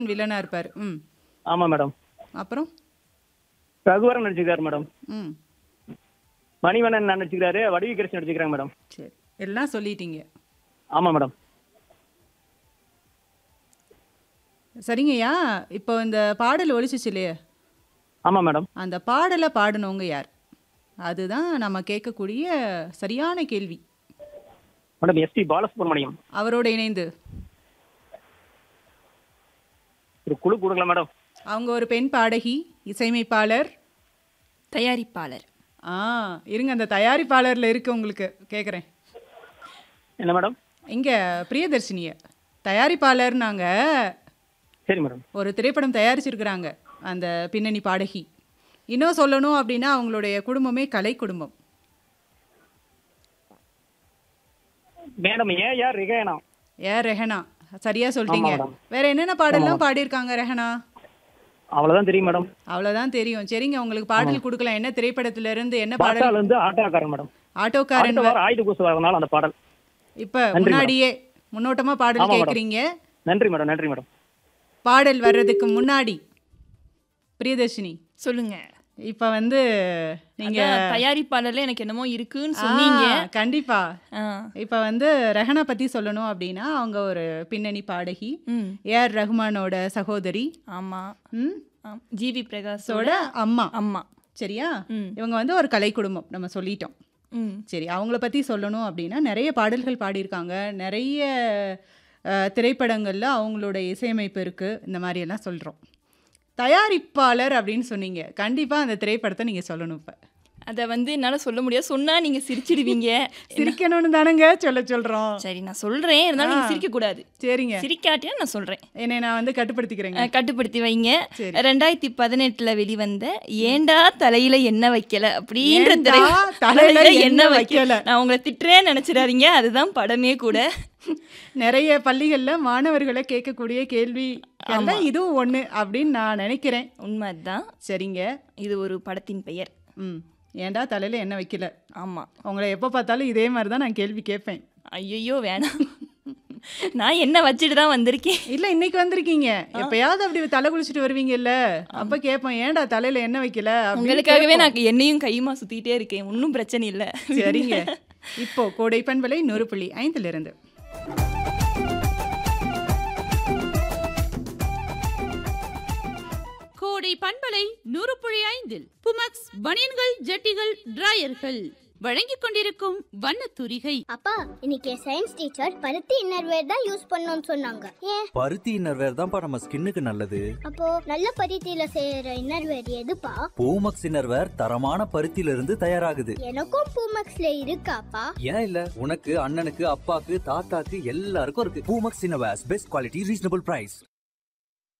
வில்லனா இருப்பாரு ம் ஆமா மேடம் அப்புறம் ரகுவரன் நடிச்சிருக்காரு மேடம் ம் மணிவண்ணன் நடிச்சிருக்காரு வடிவி கிருஷ்ணன் நடிச்சிருக்காங்க மேடம் சரி எல்லாம் சொல்லிட்டீங்க ஆமா மேடம் சரிங்கய்யா இப்போ இந்த பாடல் ஒலிச்சிச்சு இல்லையே ஆமா மேடம் அந்த பாடலை பாடினவங்க யார் அதுதான் நம்ம கேட்கக்கூடிய சரியான கேள்வி மேடம் எஸ்பி பாலசுப்ரமணியம் அவரோட இணைந்து ஒரு குழு கொடுங்களா மேடம் அவங்க ஒரு பெண் பாடகி இசையமைப்பாளர் தயாரிப்பாளர் ஆ இருங்க அந்த தயாரிப்பாளரில் இருக்கு உங்களுக்கு கேட்குறேன் என்ன மேடம் இங்கே பிரியதர்ஷினிய தயாரிப்பாளர்னாங்க சரி மேடம் ஒரு திரைப்படம் தயாரிச்சிருக்கிறாங்க அந்த பின்னணி பாடகி இன்னும் சொல்லணும் அப்படின்னா அவங்களுடைய குடும்பமே கலை குடும்பம் மேடம் ஏன் யார் ரிகேனா ஏ ரெஹனா சரியா சொல்லிட்டீங்க மேடம். வேற என்னென்ன பாடல்லாம் பாடியிருக்காங்க ரெஹனா அவ்வளவுதான் தெரியும் மேடம் அவ்வளவுதான் தெரியும் சரிங்க உங்களுக்கு பாடல் கொடுக்கலாம் என்ன திரைப்படத்துல இருந்து என்ன பாடல் பாட்டால இருந்து ஆட்டோக்காரன் மேடம் ஆட்டோக்காரன் அடுத்த வாரம் ஆயுத பூசை வரனால அந்த பாடல் இப்ப முன்னாடியே முன்னோட்டமா பாடல் ஆமா, மேடம். கேக்குறீங்க நன்றி மேடம் நன்றி மேடம் பாடல் வர்றதுக்கு முன்னாடி பிரியதர்ஷினி சொல்லுங்க இப்ப வந்து நீங்க அதான் தயாரிப்பாளர்ல எனக்கு என்னமோ இருக்குன்னு சொன்னீங்க ஆ, கண்டிப்பா ஆ. இப்ப வந்து ரெஹனா பத்தி சொல்லணும் அப்படின்னா அவங்க ஒரு பின்னணி பாடகி ம் ஏஆர் ரஹ்மானோட சகோதரி ஆமா ம் ஆம். ஜிவி பிரகாஷோட சோட அம்மா அம்மா சரியா ம். இவங்க வந்து ஒரு கலை குடும்பம் நம்ம சொல்லிட்டோம் ம் சரி அவங்கள பற்றி சொல்லணும் அப்படின்னா நிறைய பாடல்கள் பாடியிருக்காங்க நிறைய அஹ், திரைப்படங்கள்ல அவங்களோட இசையமைப்பு இருக்குது இந்த மாதிரி எல்லாம் சொல்கிறோம் தயாரிப்பாளர் அப்படின்னு சொன்னீங்க கண்டிப்பாக அந்த திரைப்படத்தை நீங்கள் சொல்லணும் இப்போ அத வந்து என்னால சொல்ல முடியாது சொன்னா நீங்க சிரிச்சிடுவீங்க சிரிக்கணும்னு தானங்க சொல்ல சொல்கிறோம் சரி நான் சொல்றேன் இருந்தாலும் நீங்க சிரிக்க கூடாது சரிங்க சிரிக்காட்டியா நான் சொல்றேன் என்னை நான் வந்து கட்டுப்படுத்திக்கிறேங்க அஹ், கட்டுப்படுத்தி வைங்க சரி. ரெண்டாயிரத்தி பதினெட்டுல வெளிவந்த ஏண்டா தலையில என்ன வைக்கல அப்படின்ற ஏண்டா திரை- தலையில தலையில எண்ணெய் என்ன வைக்கல. வைக்கல நான் உங்களை திட்டுறேன்னு நினைச்சிடாதீங்க அதுதான் படமே கூட நிறைய பள்ளிகளில் மாணவர்களை கேட்கக்கூடிய கேள்வி எல்லாம் இதுவும் ஒன்று அப்படின்னு நான் நினைக்கிறேன் உண்மை அதுதான் சரிங்க இது ஒரு படத்தின் பெயர் ம் ஏன்டா தலையில் என்ன வைக்கல ஆமா உங்களை எப்போ பார்த்தாலும் இதே மாதிரி தான் நான் கேள்வி கேட்பேன் ஐயோ வேணாம் நான் என்ன வச்சுட்டு தான் வந்திருக்கேன் இல்ல இன்னைக்கு வந்திருக்கீங்க எப்பயாவது அப்படி தலை குளிச்சுட்டு வருவீங்கல்ல அப்ப கேட்போம் ஏன்டா தலையில என்ன வைக்கல அப்படின்னு உங்களுக்காகவே கேட்போம். நான் என்னையும் கையுமா சுத்திட்டே இருக்கேன் ஒன்றும் பிரச்சனை இல்லை சரிங்க இப்போ கோடை பண்பலை நூறு புள்ளி ஐந்துல இருந்து கோடை பண்பலை நூறு புள்ளி ஐந்தில் புமக்ஸ் பனியன்கள் ஜட்டிகள் டிராயர்கள் வழங்கிக் கொண்டிருக்கும் வண்ணத் தூரிகை அப்பா இன்னைக்கு சயின்ஸ் டீச்சர் பருத்தி இன்னர்வேர் தான் யூஸ் பண்ணணும்னு சொன்னாங்க ஏன் பருத்தி இன்னர்வேர் தான்ப்பா நம்ம ஸ்கின்னுக்கு நல்லது அப்போ நல்ல பருத்தியில செய்யற இன்னர்வேர் எதுப்பா பூமக்ஸ் இன்னர்வேர் தரமான பருத்தியில இருந்து தயாராகுது எனக்கும் பூமக்ஸ்ல இருக்காப்பா ஏன் இல்ல உனக்கு அண்ணனுக்கு அப்பாக்கு தாத்தாக்கு எல்லாருக்கும் இருக்கு Poomex innerwears best quality reasonable price